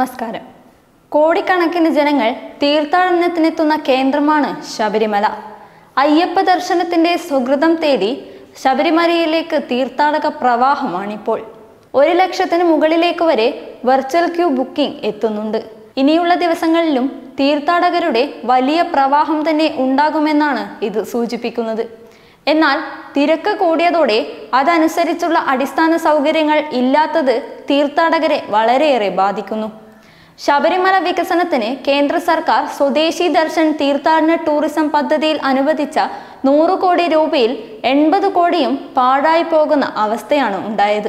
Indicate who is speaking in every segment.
Speaker 1: നമസ്കാരം കോടിക്കണക്കിന് ജനങ്ങൾ തീർത്ഥാടനത്തിനെത്തുന്ന കേന്ദ്രമാണ് ശബരിമല അയ്യപ്പ ദർശനത്തിന്റെ സുഹൃതം തേടി ശബരിമലയിലേക്ക് തീർത്ഥാടക പ്രവാഹമാണിപ്പോൾ ഒരു ലക്ഷത്തിന് മുകളിലേക്ക് വരെ വെർച്വൽ ക്യൂ ബുക്കിംഗ് എത്തുന്നുണ്ട് ഇനിയുള്ള ദിവസങ്ങളിലും തീർത്ഥാടകരുടെ വലിയ പ്രവാഹം തന്നെ ഉണ്ടാകുമെന്നാണ് ഇത് സൂചിപ്പിക്കുന്നത് എന്നാൽ തിരക്ക് കൂടിയതോടെ അതനുസരിച്ചുള്ള അടിസ്ഥാന സൗകര്യങ്ങൾ ഇല്ലാത്തത് തീർത്ഥാടകരെ വളരെയേറെ ബാധിക്കുന്നു ശബരിമല വികസനത്തിന് കേന്ദ്ര സർക്കാർ സ്വദേശി ദർശൻ തീർത്ഥാടന ടൂറിസം പദ്ധതിയിൽ അനുവദിച്ച നൂറ് കോടി രൂപയിൽ എൺപത് കോടിയും പാഴായി പോകുന്ന അവസ്ഥയാണ് ഉണ്ടായത്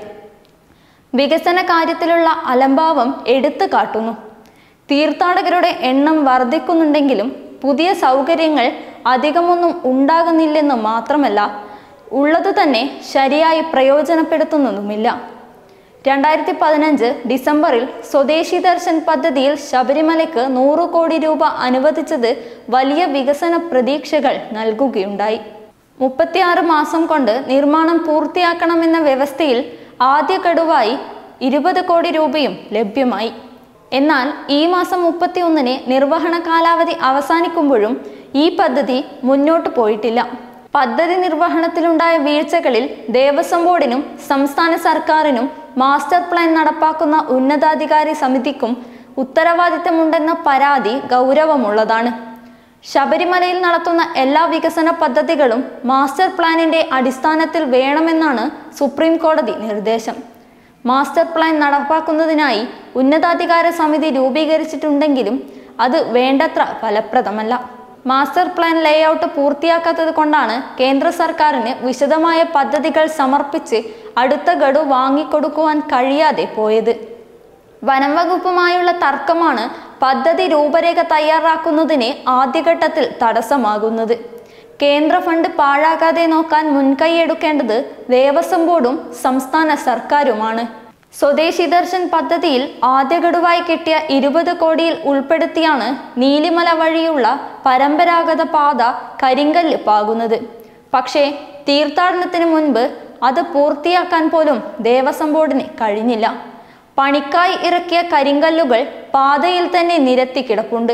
Speaker 1: വികസന കാര്യത്തിലുള്ള അലംഭാവം എടുത്തു കാട്ടുന്നു തീർത്ഥാടകരുടെ എണ്ണം വർദ്ധിക്കുന്നുണ്ടെങ്കിലും പുതിയ സൗകര്യങ്ങൾ അധികമൊന്നും ഉണ്ടാകുന്നില്ലെന്ന് മാത്രമല്ല ഉള്ളത് തന്നെ ശരിയായി പ്രയോജനപ്പെടുത്തുന്നതുമില്ല രണ്ടായിരത്തി പതിനഞ്ച് ഡിസംബറിൽ സ്വദേശി ദർശൻ പദ്ധതിയിൽ ശബരിമലയ്ക്ക് നൂറ് കോടി രൂപ അനുവദിച്ചത് വലിയ വികസന പ്രതീക്ഷകൾ നൽകുകയുണ്ടായി മുപ്പത്തിയാറ് മാസം കൊണ്ട് നിർമ്മാണം പൂർത്തിയാക്കണമെന്ന വ്യവസ്ഥയിൽ ആദ്യ ഗഡുവായി ഇരുപത് കോടി രൂപയും ലഭ്യമായി എന്നാൽ ഈ മാസം മുപ്പത്തിയൊന്നിന് നിർവഹണ കാലാവധി അവസാനിക്കുമ്പോഴും ഈ പദ്ധതി മുന്നോട്ട് പോയിട്ടില്ല പദ്ധതി നിർവഹണത്തിലുണ്ടായ വീഴ്ചകളിൽ ദേവസ്വം ബോർഡിനും സംസ്ഥാന സർക്കാരിനും മാസ്റ്റർ പ്ലാൻ നടപ്പാക്കുന്ന ഉന്നതാധികാരി സമിതിക്കും ഉത്തരവാദിത്തമുണ്ടെന്ന പരാതി ഗൗരവമുള്ളതാണ് ശബരിമലയിൽ നടത്തുന്ന എല്ലാ വികസന പദ്ധതികളും മാസ്റ്റർ പ്ലാനിന്റെ അടിസ്ഥാനത്തിൽ വേണമെന്നാണ് സുപ്രീം കോടതി നിർദ്ദേശം മാസ്റ്റർ പ്ലാൻ നടപ്പാക്കുന്നതിനായി ഉന്നതാധികാര സമിതി രൂപീകരിച്ചിട്ടുണ്ടെങ്കിലും അത് വേണ്ടത്ര ഫലപ്രദമല്ല മാസ്റ്റർ പ്ലാൻ ലേഔട്ട് പൂർത്തിയാക്കാത്തത് കൊണ്ടാണ് കേന്ദ്ര സർക്കാരിന് വിശദമായ പദ്ധതികൾ സമർപ്പിച്ച് അടുത്ത ഗഡു വാങ്ങിക്കൊടുക്കുവാൻ കഴിയാതെ പോയത് വനം വകുപ്പുമായുള്ള തർക്കമാണ് പദ്ധതി രൂപരേഖ തയ്യാറാക്കുന്നതിന് ആദ്യഘട്ടത്തിൽ തടസ്സമാകുന്നത് കേന്ദ്ര ഫണ്ട് പാഴാക്കാതെ നോക്കാൻ മുൻകൈയെടുക്കേണ്ടത് ദേവസ്വം ബോർഡും സംസ്ഥാന സർക്കാരുമാണ് സ്വദേശി ദർശൻ പദ്ധതിയിൽ ആദ്യ ഗഡുവായി കിട്ടിയ ഇരുപത് കോടിയിൽ ഉൾപ്പെടുത്തിയാണ് നീലിമല വഴിയുള്ള പരമ്പരാഗത പാത കരിങ്കല്ല് പാകുന്നത് പക്ഷേ തീർത്ഥാടനത്തിന് മുൻപ് അത് പൂർത്തിയാക്കാൻ പോലും ദേവസ്വം ബോർഡിന് കഴിഞ്ഞില്ല പണിക്കായി ഇറക്കിയ കരിങ്കല്ലുകൾ പാതയിൽ തന്നെ നിരത്തി കിടപ്പുണ്ട്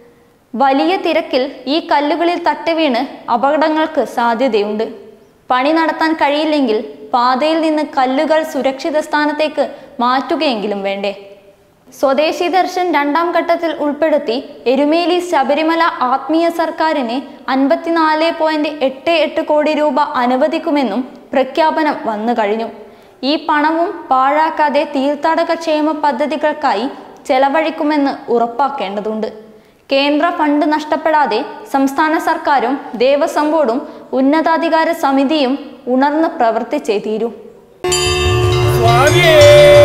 Speaker 1: വലിയ തിരക്കിൽ ഈ കല്ലുകളിൽ തട്ടിവീണ് അപകടങ്ങൾക്ക് സാധ്യതയുണ്ട് പണി നടത്താൻ കഴിയില്ലെങ്കിൽ പാതയിൽ നിന്ന് കല്ലുകൾ സുരക്ഷിത സ്ഥാനത്തേക്ക് മാറ്റുകയെങ്കിലും വേണ്ടേ സ്വദേശി ദർശൻ രണ്ടാം ഘട്ടത്തിൽ ഉൾപ്പെടുത്തി എരുമേലി ശബരിമല ആത്മീയ സർക്കാരിന് അൻപത്തിനാല് പോയിന്റ് എട്ട് എട്ട് കോടി രൂപ അനുവദിക്കുമെന്നും പ്രഖ്യാപനം വന്നു കഴിഞ്ഞു ഈ പണവും പാഴാക്കാതെ തീർത്ഥാടക ക്ഷേമ പദ്ധതികൾക്കായി ചെലവഴിക്കുമെന്ന് ഉറപ്പാക്കേണ്ടതുണ്ട് കേന്ദ്ര ഫണ്ട് നഷ്ടപ്പെടാതെ സംസ്ഥാന സർക്കാരും ദേവസ്വം ബോർഡും ഉന്നതാധികാര സമിതിയും ഉണർന്ന് പ്രവർത്തിച്ചേ തീരൂ
Speaker 2: സ്വാമിയേ